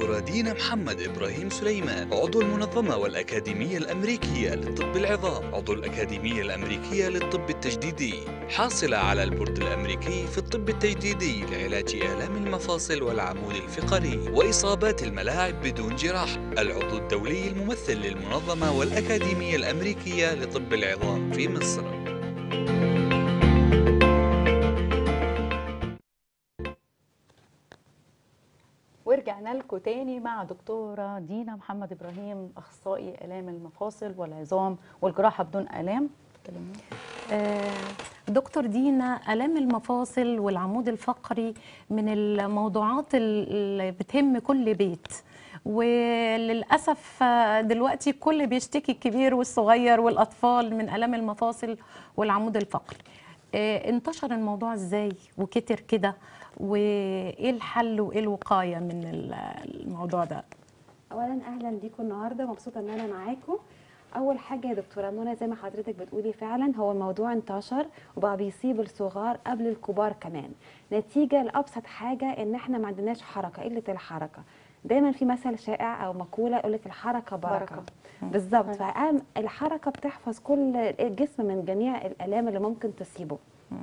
الدكتورة دينا محمد إبراهيم سليمان عضو المنظمة والأكاديمية الأمريكية لطب العظام عضو الأكاديمية الأمريكية للطب التجديدي حاصلة على البورد الأمريكي في الطب التجديدي لعلاج آلام المفاصل والعمود الفقري وإصابات الملاعب بدون جراحة العضو الدولي الممثل للمنظمة والأكاديمية الأمريكية لطب العظام في مصر ورجعنا لكم تاني مع دكتورة دينا محمد إبراهيم أخصائي آلام المفاصل والعظام والجراحة بدون آلام تكلميني. آه، دكتور دينا آلام المفاصل والعمود الفقري من الموضوعات اللي بتهم كل بيت وللأسف آه، دلوقتي الكل بيشتكي الكبير والصغير والأطفال من آلام المفاصل والعمود الفقري آه، انتشر الموضوع ازاي وكتر كده وايه الحل وايه الوقايه من ال- الموضوع ده اولا اهلا بيكم النهارده مبسوطه ان انا معاكم اول حاجه يا دكتوره منى زي ما حضرتك بتقولي فعلا هو الموضوع انتشر وبقى بيصيب الصغار قبل الكبار كمان نتيجه لابسط حاجه ان احنا ما عندناش حركه قله الحركه دايما في مثل شائع او مقوله يقول لك الحركه بركه, بركة. بركة. بالظبط فقام الحركه بتحفظ كل الجسم من جميع الالام اللي ممكن تصيبه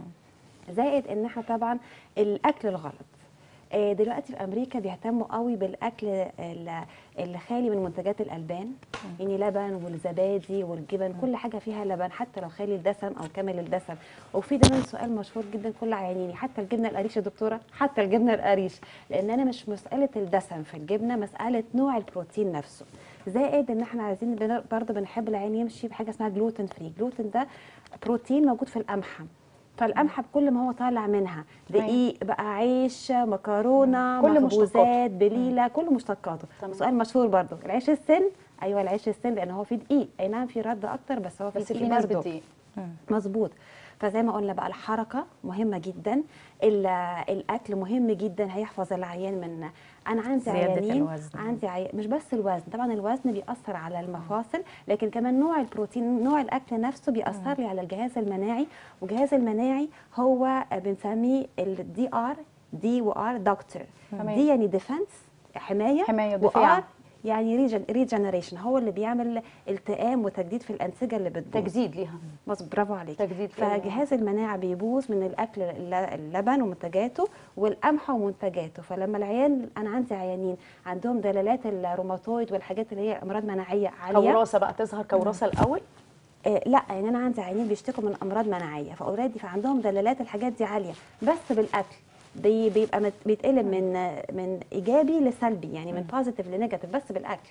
زائد ان احنا طبعا الاكل الغلط آه، دلوقتي في امريكا بيهتموا قوي بالاكل ال- اللي خالي من منتجات الالبان يعني لبن والزبادي والجبن كل حاجه فيها لبن حتى لو خالي الدسم او كامل الدسم وفي دايما سؤال مشهور جدا كل عيانيني حتى الجبنه القريش يا دكتوره حتى الجبنه القريش لان انا مش مساله الدسم في الجبنه مساله نوع البروتين نفسه زائد ان احنا عايزين بن- برضه بنحب العين يمشي بحاجه اسمها جلوتين فري جلوتين ده بروتين موجود في القمحه فالقمحه بكل ما هو طالع منها دقيق بقى عيش مكرونه كل مخبوزات بليله كل مشتقاته تمام. سؤال مشهور برضو العيش السن ايوه العيش السن لان هو فيه دقيق اي نعم في رد اكتر بس هو فيه بس في دقيق ناس برضو بتضيق مظبوط فزي ما قلنا بقى الحركه مهمه جدا ال- الاكل مهم جدا هيحفظ العيان من انا عندي زيادة عيانين الوزن. عندي عي... مش بس الوزن طبعا الوزن بيأثر على المفاصل لكن كمان نوع البروتين نوع الاكل نفسه بيأثر لي على الجهاز المناعي والجهاز المناعي هو بنسميه الدي ار دي وار دكتور تمام. دي يعني ديفنس حمايه حماية ودفاع. وار يعني ريجنريشن هو اللي بيعمل التئام وتجديد في الانسجه اللي بتبوظ تجديد ليها مظبوط برافو عليك تجديد فجهاز المناعه بيبوظ من الاكل الل- اللبن ومنتجاته والقمح ومنتجاته فلما العيان انا عندي عيانين عندهم دلالات الروماتويد والحاجات اللي هي امراض مناعيه عاليه كوراثه بقى تظهر كوراثه الاول آه لا يعني انا عندي عيانين بيشتكوا من امراض مناعيه فاوريدي فعندهم دلالات الحاجات دي عاليه بس بالاكل بي- بيبقى مت- بيتقلب من من ايجابي لسلبي يعني من بوزيتيف لنيجاتيف بس بالاكل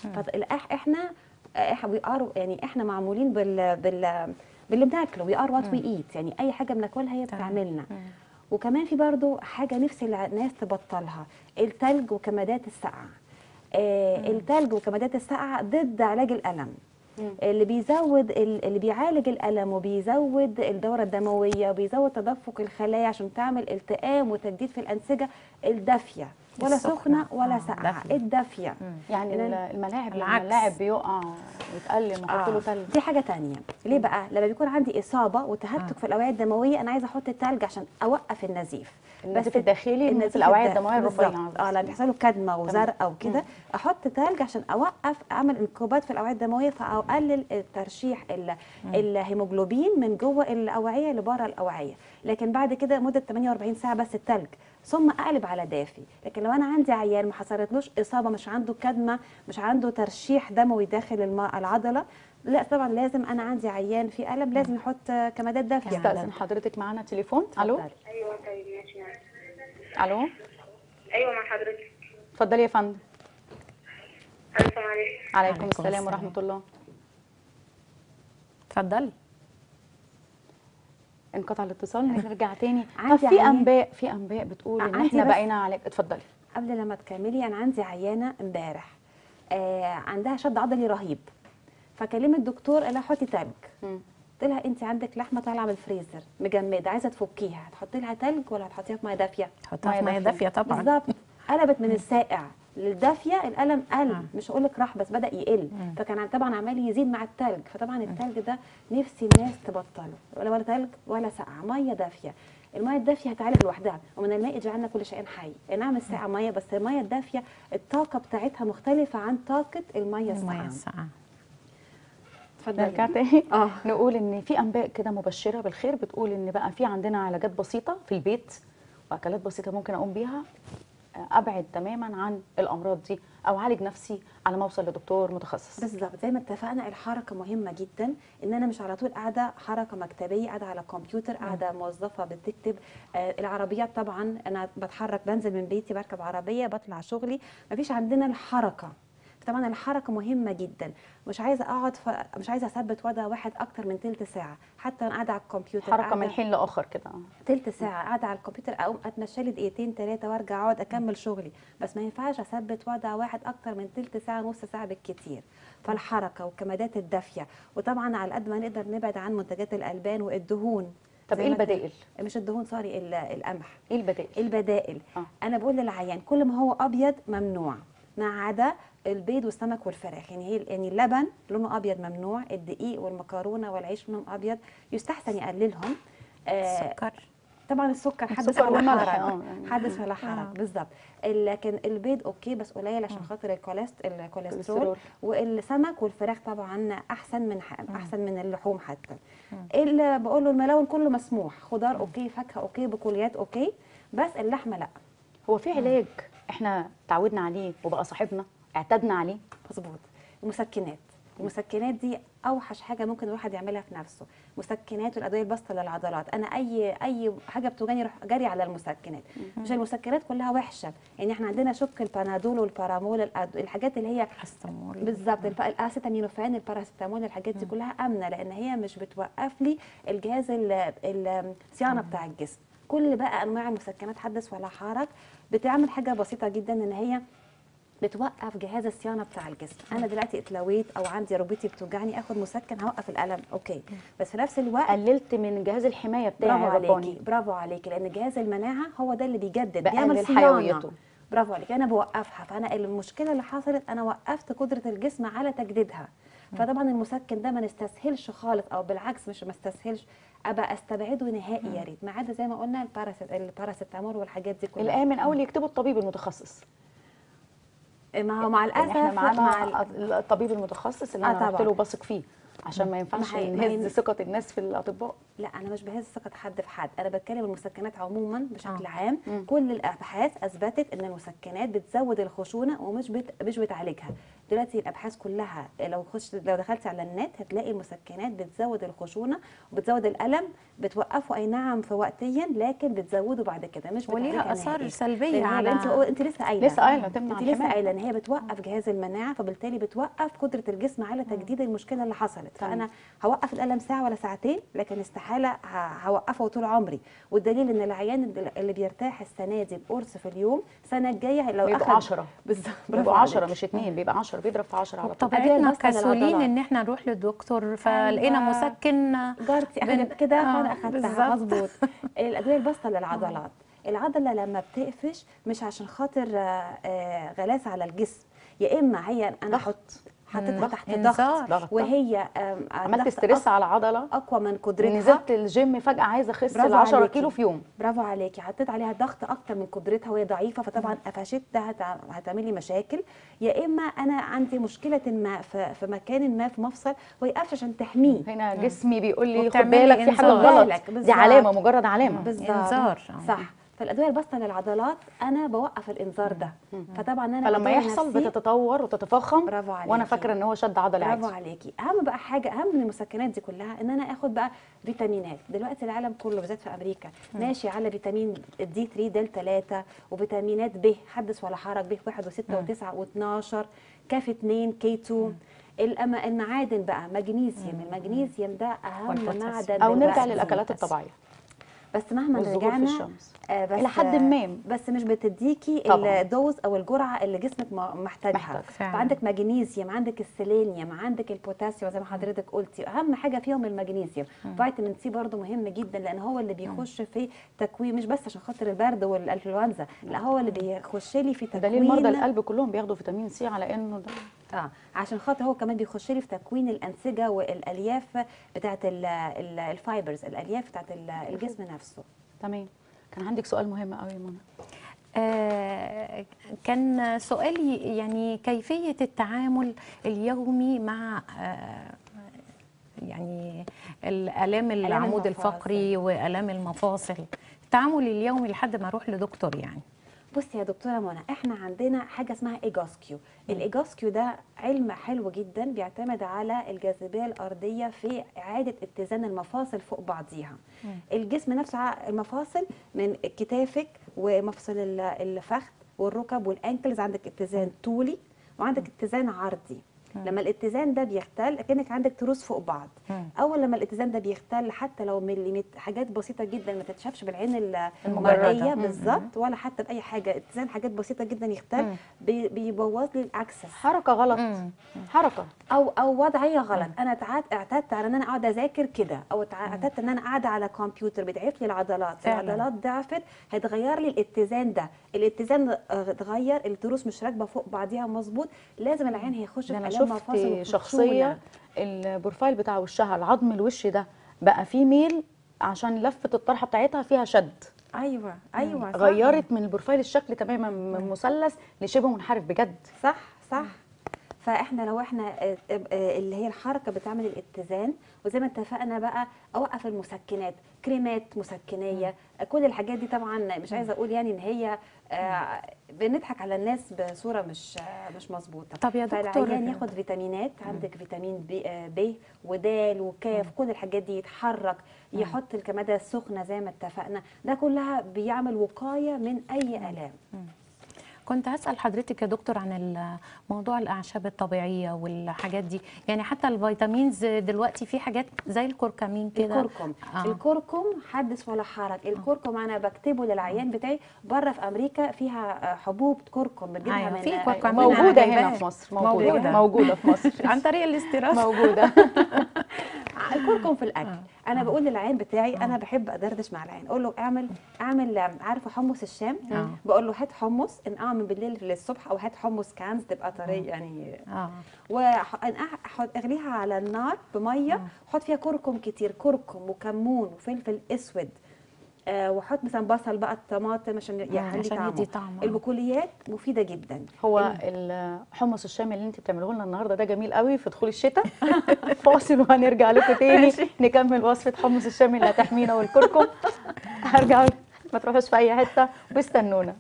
فاحنا وي ار يعني احنا معمولين بال بال باللي بناكله وي ار وات وي ايت يعني اي حاجه بناكلها هي بتعملنا وكمان في برضو حاجه نفسي الناس تبطلها التلج وكمادات السقعه آه التلج وكمادات السقعه ضد علاج الالم اللي بيزود ال- اللي بيعالج الالم وبيزود الدوره الدمويه وبيزود تدفق الخلايا عشان تعمل التئام وتجديد في الانسجه الدافيه ولا السخنة. سخنه ولا آه، ساقعه دافية. الدافيه يعني إن ال- الملاعب لما العكس. اللاعب بيقع ويتألم وحط له آه. تلج دي حاجه تانية ليه بقى لما بيكون عندي اصابه وتهتك في الاوعيه الدمويه انا عايزه احط التلج عشان اوقف النزيف النزيف الداخلي اللي في النزيف الأوعية الدا- الدموية بالظبط. الرفيعة. اه لما بيحصل له كدمه وزرقاء وكده احط تلج عشان اوقف اعمل انقباض في الاوعيه الدمويه فاقلل الترشيح ال- الهيموجلوبين من جوه الاوعيه لبره الاوعيه لكن بعد كده مده 48 ساعه بس التلج ثم اقلب على دافي لكن لو انا عندي عيان ما حصلتلوش اصابه مش عنده كدمه مش عنده ترشيح دموي داخل الم- العضله لا طبعا لازم انا عندي عيان في الم لازم يحط كمادات دافيه استاذن حضرتك معانا تليفون الو اتفضلي. ايوه طيب ماشي معاك الو ايوه مع حضرتك اتفضلي يا فندم الف عليك عليكم عليكم السلام السلام. ورحمه الله اتفضلي انقطع الاتصال نرجع تاني طب عندي في عيان- انباء في انباء بتقول ان عندي احنا بس- بقينا عليك اتفضلي قبل لما تكملي انا عندي عيانه امبارح آه عندها شد عضلي رهيب فكلمت الدكتور قال لها حطي تلج مم. قلت لها انت عندك لحمه طالعه من الفريزر مجمده عايزه تفكيها هتحطي لها تلج ولا هتحطيها في ميه دافيه حطها في مية ميه دافية. دافيه طبعا بالظبط قلبت من الساقع للدافيه الالم قل مش هقول لك راح بس بدا يقل فكان طبعا عمال يزيد مع التلج فطبعا التلج ده نفسي الناس تبطله ولا ولا تلج ولا ساقعه ميه دافيه الميه الدافيه هتعالج لوحدها ومن الماء جعلنا كل شيء حي اي نعم الساقعه ميه بس الميه الدافيه الطاقه بتاعتها مختلفه عن طاقه الميه الميه الساقعه الساقعه نرجع اتفضلي تاني اه نقول ان في انباء كده مبشره بالخير بتقول ان بقى في عندنا علاجات بسيطه في البيت واكلات بسيطه ممكن اقوم بيها آه، ابعد تماما عن الامراض دي او اعالج نفسي على ما اوصل لدكتور متخصص بالظبط زي ما اتفقنا الحركه مهمه جدا ان انا مش على طول قاعده حركه مكتبيه قاعده على كمبيوتر قاعده موظفه بتكتب آه العربيات طبعا انا بتحرك بنزل من بيتي بركب عربيه بطلع شغلي مفيش عندنا الحركه طبعا الحركه مهمه جدا مش عايزه اقعد ف... مش عايزه اثبت وضع واحد اكتر من تلت ساعه حتى وانا قاعده على الكمبيوتر حركه قاعدة- من حين لاخر كده تلت ساعة قاعدة على الكمبيوتر أقوم أتمشى لي دقيقتين تلاتة وأرجع أقعد أكمل شغلي بس ما ينفعش أثبت وضع واحد أكتر من تلت ساعة نص ساعة بالكتير فالحركة والكمادات الدافية وطبعا على قد ما نقدر نبعد عن منتجات الألبان والدهون طب زي ايه ما ت- البدائل مش الدهون سوري ال- القمح ايه البدائل البدائل آه. انا بقول للعيان كل ما هو ابيض ممنوع ما عدا البيض والسمك والفراخ يعني هي يعني اللبن لونه ابيض ممنوع الدقيق والمكرونه والعيش لونهم ابيض يستحسن يقللهم آه السكر طبعا السكر حدث السكر ولا والملح، حرج آه، يعني. حدث ولا آه. حرج بالظبط لكن البيض اوكي بس قليل عشان خاطر الكوليست الكوليسترول كوليسترول. والسمك والفراخ طبعا احسن من ح... احسن من اللحوم حتى اللي بقول له الملون كله مسموح خضار اوكي فاكهه اوكي بقوليات اوكي بس اللحمه لا هو في علاج احنا تعودنا عليه وبقى صاحبنا اعتدنا عليه مظبوط المسكنات المسكنات دي اوحش حاجه ممكن الواحد يعملها في نفسه مسكنات والادويه الباسطه للعضلات انا اي اي حاجه بتوجعني اروح جري على المسكنات مش المسكنات كلها وحشه يعني احنا عندنا شك البنادول والبارامول الأد- الحاجات اللي هي الحستامول بالظبط الب- الاسيتامينوفان الباراسيتامول الحاجات دي كلها امنه لان هي مش بتوقف لي الجهاز ال- ال- الصيانه بتاع الجسم كل بقى انواع المسكنات حدث ولا حرج بتعمل حاجه بسيطه جدا ان هي بتوقف جهاز الصيانه بتاع الجسم انا دلوقتي اتلويت او عندي ركبتي بتوجعني اخد مسكن هوقف الالم اوكي بس في نفس الوقت قللت من جهاز الحمايه بتاعي برافو الرباني عليكي برافو عليكي لان جهاز المناعه هو ده اللي بيجدد بقلل بيعمل صيانه حيويته. برافو عليكي انا بوقفها فانا المشكله اللي حصلت انا وقفت قدره الجسم على تجديدها فطبعا المسكن ده ما نستسهلش خالص او بالعكس مش ما استسهلش ابقى استبعده نهائي يا ريت ما عدا زي ما قلنا الباراسيت الباراسيتامول والحاجات دي كلها الامن اول يكتبوا الطبيب المتخصص ما هو مع يعني الاسف احنا معانا مع ال- الطبيب المتخصص اللي آه انا رحت طبعاً. له بثق فيه عشان ما ينفعش ما هي- ما هي- نهز ثقه الناس في الاطباء لا انا مش بهز ثقه حد في حد انا بتكلم المسكنات عموما بشكل آه. عام مم. كل الابحاث اثبتت ان المسكنات بتزود الخشونه ومش بت... مش بتعالجها دلوقتي الابحاث كلها لو خش لو دخلتي على النت هتلاقي المسكنات بتزود الخشونه وبتزود الالم بتوقفه اي نعم في وقتيا لكن بتزوده بعد كده مش وليها بتعالجها اثار نهائي. سلبيه لأن هي- على انت انت لسه قايله لسه قايله تمنع انت لسه الحمايه قايله ان هي بتوقف جهاز المناعه فبالتالي بتوقف قدره الجسم على تجديد المشكله اللي حصلت تمام. فانا هوقف الالم ساعه ولا ساعتين لكن استحاله ه- هوقفه طول عمري والدليل ان العيان اللي- اللي بيرتاح السنه دي بقرص في اليوم السنه الجايه لو بيبقوا اخد 10 بالظبط برافو بيبقوا 10 عليك. مش اثنين بيبقى 10 بيضرب في 10 على طول أدوية طبيعتنا البسطة كسولين للعضلات. ان احنا نروح للدكتور فلقينا أيوة. مسكن جارتي بن- اخدت كده آه، فانا اخدتها بالظبط. مظبوط الادويه الباسطه للعضلات العضله لما بتقفش مش عشان خاطر آه، آه، غلاسه على الجسم يا اما هي انا ضغط. احط حطيتها ضغط. تحت إنذار. ضغط ضغط. وهي آم، عملت ضغط ستريس أق- على عضله اقوى من قدرتها نزلت الجيم فجاه عايزه اخس برافو ال 10 عليكي. كيلو في يوم برافو عليكي حطيت عليها ضغط اكتر من قدرتها وهي ضعيفه فطبعا قفشت ده هتع- هتعمل لي مشاكل يا اما انا عندي مشكله ما في في مكان ما في مفصل وهي قافشه عشان تحميه هنا جسمي بيقول لي خد وبتعملي بالك في حاجه إنذار. غلط بالك، دي بالظبط. علامه مجرد علامه بالظبط إنذار. صح فالادويه الباسطه للعضلات انا بوقف الانذار ده فطبعا انا فلما بدور يحصل نفسي- بتتطور وتتفاقم برافو عليكي. وانا فاكره ان هو شد عضلي برافو عادي عليكي اهم بقى حاجه اهم من المسكنات دي كلها ان انا اخد بقى فيتامينات دلوقتي العالم كله بالذات في امريكا ماشي على فيتامين دي 3 دال 3 وفيتامينات ب حدث ولا حرج ب 1 و6 و9 و12 كاف 2 كي 2 الأما- المعادن بقى مغنيسيوم المغنيسيوم ده اهم والبوتاسيوم. معدن او نرجع دلوقتي. للاكلات الطبيعيه بس مهما والظهور في رجعنا الشمس. آه بس إلى حد ما. بس مش بتديكي طبعاً. الدوز او الجرعه اللي جسمك م- محتاجها محتاج. فعلاً. فعندك مغنيسيوم عندك السيلينيوم عندك البوتاسيوم زي ما حضرتك قلتي اهم حاجه فيهم المغنيسيوم فيتامين سي برضو مهم جدا لان هو اللي بيخش في تكوين مش بس عشان خاطر البرد والانفلونزا لا هو اللي بيخش لي في تكوين دليل مرضى القلب كلهم بياخدوا فيتامين سي على انه ده اه عشان خاطر هو كمان بيخش لي في تكوين الانسجه والالياف بتاعت ال- ال- الفايبرز الالياف بتاعت ال- الجسم نفسه تمام كان عندك سؤال مهم قوي يا منى آه، كان سؤالي يعني كيفية التعامل اليومي مع آه، يعني الآلام العمود المفاصل. الفقري وآلام المفاصل التعامل اليومي لحد ما أروح لدكتور يعني بصي يا دكتوره منى احنا عندنا حاجه اسمها ايجاسكيو الايجاسكيو ده علم حلو جدا بيعتمد على الجاذبيه الارضيه في اعاده اتزان المفاصل فوق بعضيها الجسم نفسه ع- المفاصل من كتافك ومفصل ال- الفخذ والركب والانكلز عندك اتزان طولي وعندك اتزان عرضي لما الاتزان ده بيختل كأنك عندك تروس فوق بعض مم. اول لما الاتزان ده بيختل حتى لو مليمتر حاجات بسيطه جدا ما تتشافش بالعين ال- المجردة. المرئيه مم. بالظبط ولا حتى باي حاجه اتزان حاجات بسيطه جدا يختل مم. بي- بيبوظ لي الاكسس حركه غلط مم. حركه او او وضعيه غلط انا اتعاد اعتدت على ان انا اقعد اذاكر كده او اتع- اعتدت ان انا قاعده على كمبيوتر بتضعف لي العضلات فعلاً. العضلات ضعفت هتغير لي الاتزان ده الاتزان اه، اتغير التروس مش راكبه فوق بعضيها مظبوط لازم العين هيخش ده في انا الام مفاصل شفت وخشونة. شخصيه البروفايل بتاع وشها العظم الوش ده بقى فيه ميل عشان لفه الطرحه بتاعتها فيها شد ايوه ايوه صح. غيرت من البروفايل الشكل تماما من مثلث لشبه منحرف بجد صح صح فاحنا لو احنا اه، اه، اللي هي الحركه بتعمل الاتزان وزي ما اتفقنا بقى اوقف المسكنات كريمات مسكنيه كل الحاجات دي طبعا مش عايزه اقول يعني ان هي اه، بنضحك على الناس بصوره مش اه، مش مظبوطه طب يا دكتور فالعيان ياخد فيتامينات عندك فيتامين بي, اه، ب ودال وكاف كل الحاجات دي يتحرك يحط الكمادة السخنه زي ما اتفقنا ده كلها بيعمل وقايه من اي الام كنت هسأل حضرتك يا دكتور عن ال- موضوع الأعشاب الطبيعية والحاجات دي يعني حتى الفيتامينز دلوقتي في حاجات زي الكركمين كده الكركم آه. آه. الكركم حدث ولا حرج الكركم انا بكتبه للعيان بتاعي بره في امريكا فيها آه، حبوب كركم بنجيبها أيوة، من في آه، كركم. من موجوده على هنا جايباه. في مصر موجوده موجودة. موجوده في مصر عن طريق الاستيراد موجوده الكركم في الاكل انا بقول للعيان بتاعي انا بحب ادردش مع العيان اقول له اعمل اعمل آه، عارفه حمص الشام آه. بقول له هات حمص انقعه من بالليل للصبح او هات حمص كانز تبقى طريه يعني اه واغليها على النار بميه وحط فيها كركم كتير كركم وكمون وفلفل اسود آه وحط مثلا بصل بقى الطماطم عشان يحلي عشان طعمه يدي طعم، آه. البقوليات مفيده جدا هو الحمص الشامي اللي انت بتعمله لنا النهارده ده جميل قوي في دخول الشتاء فاصل وهنرجع لكم تاني نكمل وصفه حمص الشامي اللي هتحمينا والكركم هرجع لكم. ما تروحوش في اي حته واستنونا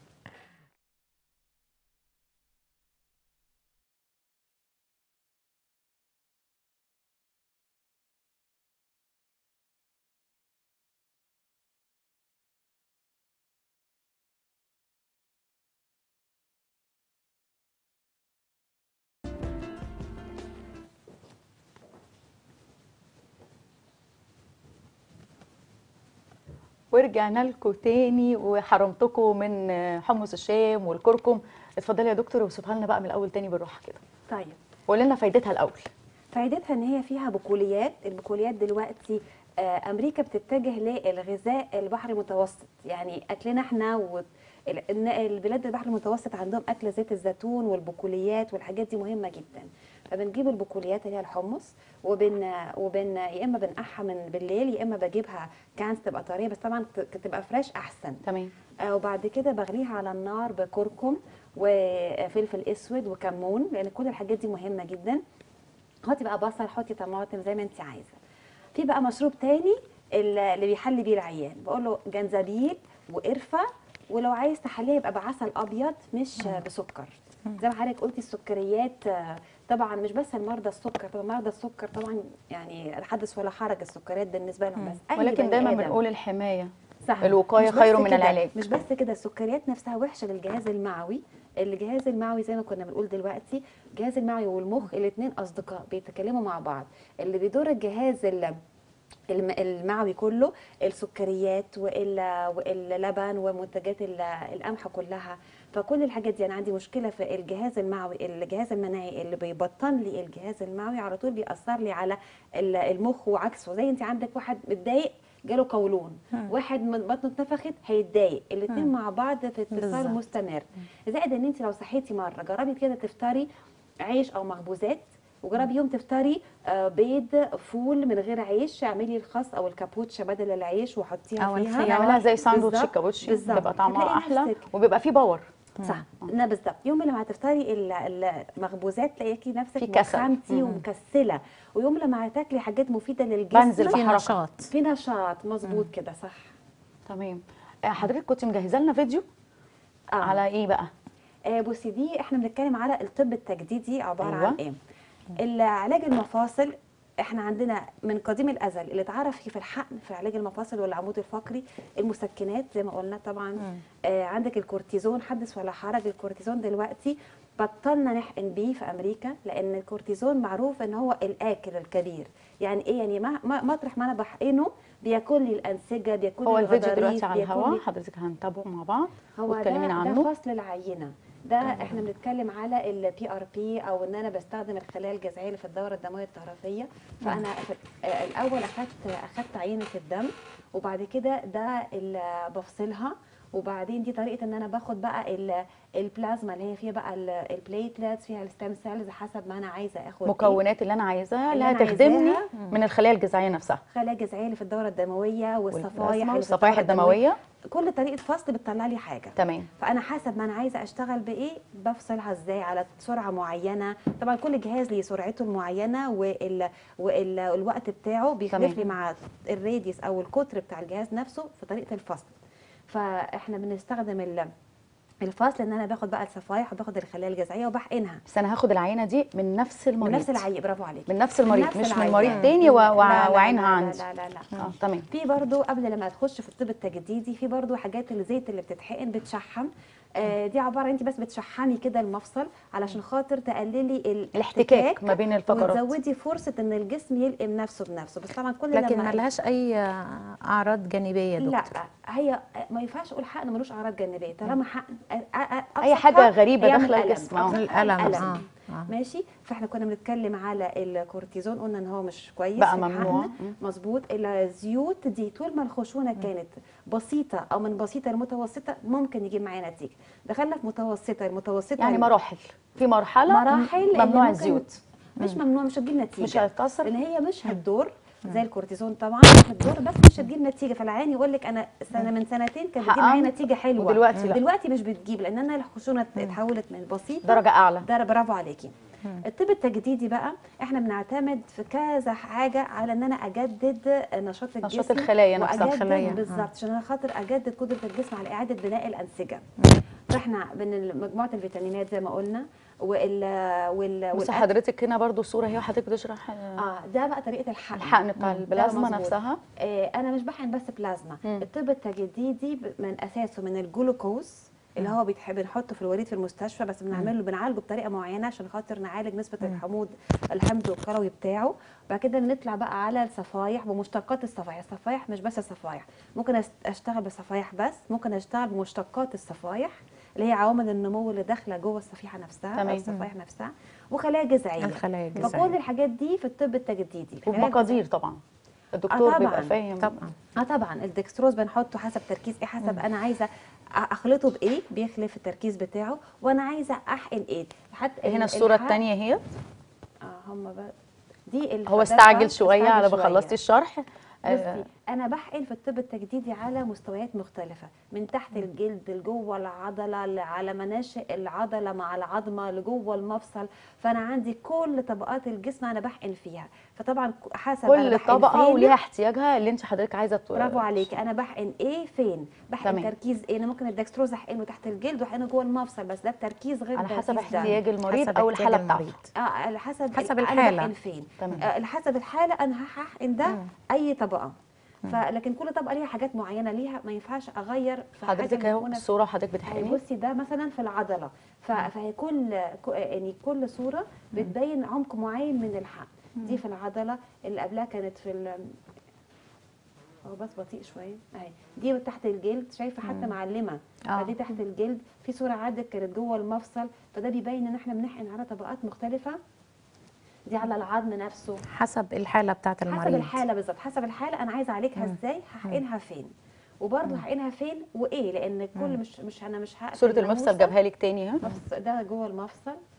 ورجعنا لكم تاني وحرمتكم من حمص الشام والكركم اتفضلي يا دكتور وصفها لنا بقى من الاول تاني بالراحه كده طيب وقولي لنا فايدتها الاول فائدتها ان هي فيها بقوليات البقوليات دلوقتي آه، امريكا بتتجه للغذاء البحر المتوسط يعني اكلنا احنا و ال- إن البلاد البحر المتوسط عندهم اكل زيت الزيتون والبقوليات والحاجات دي مهمه جدا فبنجيب البقوليات اللي هي الحمص وبن وبن يا اما بنقعها من بالليل يا اما بجيبها كانت تبقى طريه بس طبعا ت- تبقى فريش احسن تمام آه، وبعد كده بغليها على النار بكركم وفلفل اسود وكمون لان كل الحاجات دي مهمه جدا حطي بقى بصل حطي طماطم زي ما انت عايزه في بقى مشروب تاني اللي اللي بيحلي بيه العيان بقول له جنزبيل وقرفه ولو عايز تحليه يبقى بعسل ابيض مش آه، بسكر زي ما حضرتك قلتي السكريات آه، طبعا مش بس المرضى السكر طبعا مرضى السكر طبعا يعني حدث ولا حرج السكريات بالنسبه لهم بس أي ولكن بني دايما آدم. بنقول الحمايه صح الوقاية مش بس خير من كده- العلاج. مش بس كده السكريات نفسها وحشه للجهاز المعوي الجهاز المعوي زي ما كنا بنقول دلوقتي الجهاز المعوي والمخ الاثنين اصدقاء بيتكلموا مع بعض اللي بيدور الجهاز ال- الم- المعوي كله السكريات وال- واللبن ومنتجات ال- القمح كلها فكل الحاجات دي انا عندي مشكله في الجهاز المعوي الجهاز المناعي اللي بيبطن لي الجهاز المعوي على طول بيأثر لي على ال- المخ وعكسه زي انت عندك واحد متضايق جاله قولون واحد من بطنه اتنفخت هيتضايق الاثنين مع بعض في اتصال بالظبط. مستمر زائد ان انت لو صحيتي مره جربي كده تفطري عيش او مخبوزات وجربي يوم تفطري آه، بيض فول من غير عيش اعملي الخس او الكابوتشا بدل العيش وحطيها أو فيها الخيار. نعملها زي ساندوتش بالظبط، الكابوتشي بالظبط. بيبقى طعمها هتلاقي احلى نفسك- وبيبقى فيه باور صح لا بالظبط يوم لما هتفطري ال- المخبوزات تلاقيكي في نفسك كسل. مخنتي ومكسله ويوم لما هتاكلي حاجات مفيده للجسم بنزل في بحركة. نشاط في نشاط مظبوط كده صح تمام آه، حضرتك كنت مجهزه لنا فيديو آه. على ايه بقى آه بصي دي احنا بنتكلم على الطب التجديدي عباره أيوة. عن ايه العلاج المفاصل احنا عندنا من قديم الازل اللي اتعرف فيه في الحقن في علاج المفاصل والعمود الفقري المسكنات زي ما قلنا طبعا آه عندك الكورتيزون حدث ولا حرج الكورتيزون دلوقتي بطلنا نحقن بيه في امريكا لان الكورتيزون معروف ان هو الاكل الكبير يعني ايه يعني ما ما- مطرح ما انا بحقنه بياكل لي الانسجه بياكل هو لي الفيديو الغضاريف دلوقتي على بياكل الهواء لي- حضرتك هنتابعه مع بعض هو ده, وتكلمينا ده عنه فصل العينه ده احنا بنتكلم على البي ار بي او ان انا بستخدم الخلايا الجذعيه اللي في الدوره الدمويه الطرفيه فانا في آه، الاول اخدت اخدت عينه الدم وبعد كده ده اللي بفصلها وبعدين دي طريقه ان انا باخد بقى ال- البلازما اللي هي فيها بقى البليتلتس فيها الستام سيلز حسب ما انا عايزه اخد إيه. مكونات اللي انا عايزاها اللي اللي أنا هتخدمني عايزاها. من الخلايا الجذعيه نفسها خلايا جذعيه اللي في الدوره الدمويه والصفائح والبلازما اللي في والصفائح الدورة الدموية. الدمويه كل طريقه فصل بتطلع لي حاجه تمام فانا حسب ما انا عايزه اشتغل بايه بفصلها ازاي على سرعه معينه طبعا كل جهاز ليه سرعته المعينه وال... وال... والوقت بتاعه بيختلف تمام. لي مع الراديوس او القطر بتاع الجهاز نفسه في طريقه الفصل فاحنا بنستخدم ال... الفصل ان انا باخد بقى الصفايح وباخد الخلايا الجذعيه وبحقنها بس انا هاخد العينه دي من نفس من المريض نفس العيق برافو عليك من نفس المريض نفس مش من العيق. مريض تاني و... و... لا، لا، وعينها لا، عندي لا لا لا اه تمام في برضو قبل لما تخش في الطب التجديدي في برضو حاجات الزيت اللي بتتحقن بتشحم آه دي عباره انت بس بتشحمي كده المفصل علشان خاطر تقللي الاحتكاك ما بين الفقرات. وتزودي فرصه ان الجسم يلقم نفسه بنفسه بس طبعا كل لكن لما ملهاش اي اعراض جانبيه يا لا دكتور هي ما ينفعش اقول حقن ملوش اعراض جانبيه طالما حقن أ- أ- أ- أي أبسط حاجة حاجة غريبة يعمل داخلة ألم. الجسم، آه. أبسط الألم، ألم. آه، آه. ماشي فاحنا كنا بنتكلم على الكورتيزون قلنا ان هو مش كويس بقى في ممنوع. الحقن. مظبوط الزيوت دي طول ما الخشونه كانت بسيطه او من بسيطه لمتوسطه ممكن يجيب معايا نتيجه دخلنا في متوسطه المتوسطه يعني مراحل في مرحله مراحل اللي ممنوع ممكن- الزيوت مش ممنوع مش هتجيب نتيجه مش هتكسر لان هي مش هتدور زي الكورتيزون طبعا مش هتدور بس مش هتجيب نتيجه فالعيان يقول لك انا سنه من سنتين كانت بتجيب معايا حقنت نتيجه حلوه ودلوقتي لا. دلوقتي مش بتجيب لان انا الخشونه اتحولت من بسيطه درجه اعلى ده برافو عليكي الطب التجديدي بقى احنا بنعتمد في كذا حاجه على ان انا اجدد نشاط الجسم نشاط الخلايا نفسها. وأجدد الخلايا. بالظبط عشان انا خاطر اجدد قدره الجسم على اعاده بناء الانسجه فاحنا من مجموعه الفيتامينات زي ما قلنا وال وال بصي والأكل. حضرتك هنا برضو صوره هي حضرتك بتشرح آه، اه ده بقى طريقه الحقن الحقن بتاع ده البلازما مظبوط. نفسها آه انا مش بحقن بس بلازما مم. الطب التجديدي ب- من اساسه من الجلوكوز اللي هو بيتحب بنحطه في الوريد في المستشفى بس بنعمله بنعالجه بطريقه معينه عشان خاطر نعالج نسبه الحموض الحمض الكلوي بتاعه بعد كده نطلع بقى على الصفايح بمشتقات الصفايح الصفايح مش بس الصفايح ممكن أست- اشتغل بصفايح بس ممكن اشتغل بمشتقات الصفايح اللي هي عوامل النمو اللي داخله جوه الصفيحه نفسها تمام. او الصفايح نفسها وخلايا جذعيه الخلايا فكل الجذعيه الحاجات دي في الطب التجديدي الخلايا وبمقادير طبعا الدكتور طبعاً. بيبقى فاهم طبعا اه طبعا الدكستروز بنحطه حسب تركيز ايه حسب انا عايزه اخلطه بايه بيخلف التركيز بتاعه وانا عايزه احقن ايه حتى هنا ال- الصوره الحقن- الثانيه هي اه هم بقى دي ال- هو ده استعجل الفرق، شويه استعجل على ما شوية. خلصتي الشرح آه، بصي انا بحقن في الطب التجديدي على مستويات مختلفه من تحت الجلد لجوه العضله ل- على مناشئ العضله مع العظمه لجوه المفصل فانا عندي كل طبقات الجسم انا بحقن فيها فطبعا ك- حسب أنا كل بحقن طبقه فين. وليها احتياجها اللي انت حضرتك عايزه ت- برافو عليكي انا بحقن ايه فين بحقن تمام. تركيز ايه انا ممكن الدكستروز احقنه تحت الجلد واحقنه جوه المفصل بس ده التركيز غير على حسب التركيز ده. احتياج المريض حسب او احتياج الحاله بتاعته المريض. اه على حسب حسب انا الحالة. بحقن فين تمام. آه على حسب الحاله انا هحقن ده اي طبقه فلكن كل طبقه ليها حاجات معينه ليها ما ينفعش اغير في حاجه حضرتك اهو معينة. الصوره حضرتك يعني بتحقني بصي ده مثلا في العضله ف- فهي كل ك- يعني كل صوره بتبين عمق معين من الحقن دي في العضله اللي قبلها كانت في ال- هو بس بطيء شويه اهي دي تحت الجلد شايفه حتى معلمه آه. فدي تحت الجلد في صوره عدت كانت جوه المفصل فده بيبين ان احنا بنحقن على طبقات مختلفه دي على العظم نفسه حسب الحاله بتاعت حسب المريض الحاله بالظبط حسب الحاله انا عايزه اعالجها ازاي هحقنها فين وبرضه هحقنها فين وايه لان كل مش مش انا مش هقفل صوره المفصل ناموسة. جابها لك تاني ها مفصل ده جوه المفصل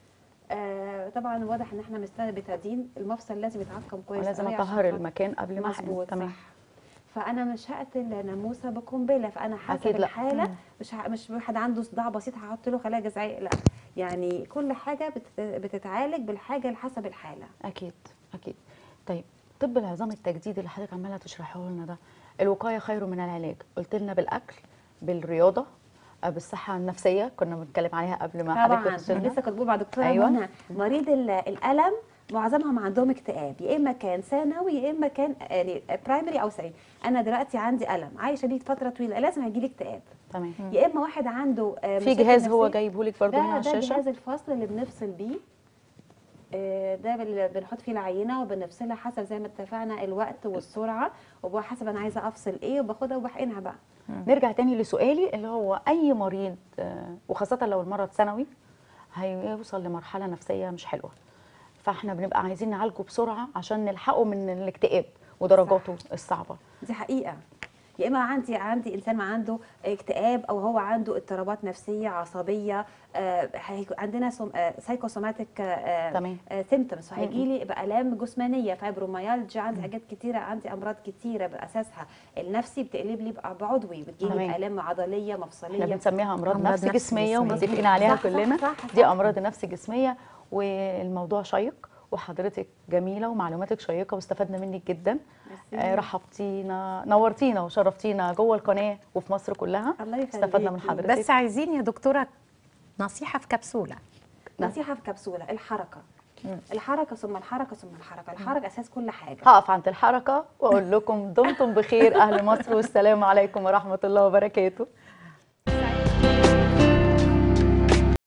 آه طبعا واضح ان احنا مستند بتدين المفصل لازم يتعقم كويس ولازم قوي عشان اطهر خاطر- المكان قبل ما احقن مظبوط تمام صح فانا مش هقتل ناموسه بقنبله فانا حسب أكيد لا. الحاله مش ه... مش واحد عنده صداع بسيط هحط له خلايا جذعيه لا يعني كل حاجه بت... بتتعالج بالحاجه اللي حسب الحاله اكيد اكيد طيب طب العظام التجديد اللي حضرتك عماله تشرحه لنا ده الوقايه خير من العلاج قلت لنا بالاكل بالرياضه آه، بالصحه النفسيه كنا بنتكلم عليها قبل ما حضرتك طبعا تفصلنا. لسه كنت بقول مع دكتوره أيوة. منى مريض ال- الالم معظمهم عندهم اكتئاب يا اما كان ثانوي يا اما كان يعني برايمري او ثانوي انا دلوقتي عندي الم عايشه بيه فتره طويله لازم هيجي لي اكتئاب تمام يا اما واحد عنده آه، في مشاكل جهاز هو نفسية. جايبه لك برضه هنا ده على ده الشاشه جهاز الفصل اللي بنفصل بيه آه، ده بال- بنحط فيه العينه وبنفصلها حسب زي ما اتفقنا الوقت والسرعه وحسب انا عايزه افصل ايه وباخدها وبحقنها بقى نرجع تاني لسؤالي اللي هو اي مريض آه، وخاصه لو المرض ثانوي هيوصل لمرحله نفسيه مش حلوه فاحنا بنبقى عايزين نعالجه بسرعه عشان نلحقه من الاكتئاب ودرجاته الصعبه دي حقيقه يا اما عندي عندي انسان ما عنده اكتئاب او هو عنده اضطرابات نفسيه عصبيه آه هيك- عندنا سايكوسوماتيك تمام. سيمتومز فهيجي لي بالام جسمانيه فايبروميالجيا عندي حاجات كتيره عندي امراض كتيره باساسها النفسي بتقلب لي بقى بعضوي بتجي تمام. لي الام عضليه احنا مفصليه بنسميها امراض أمراض نفس نفس جسميه جسمية. ومتفقين عليها صح، صح، كلنا صح، دي صح. امراض نفس جسميه والموضوع شيق وحضرتك جميله ومعلوماتك شيقه واستفدنا منك جدا ميرسي. آه، رحبتينا نورتينا وشرفتينا جوه القناه وفي مصر كلها الله يخليكي. استفدنا من حضرتك بس عايزين يا دكتوره نصيحه في كبسوله نصيحه في كبسوله الحركه الحركه ثم الحركه ثم الحركه الحركه اساس كل حاجه هقف عند الحركه واقول لكم دمتم بخير اهل مصر والسلام عليكم ورحمه الله وبركاته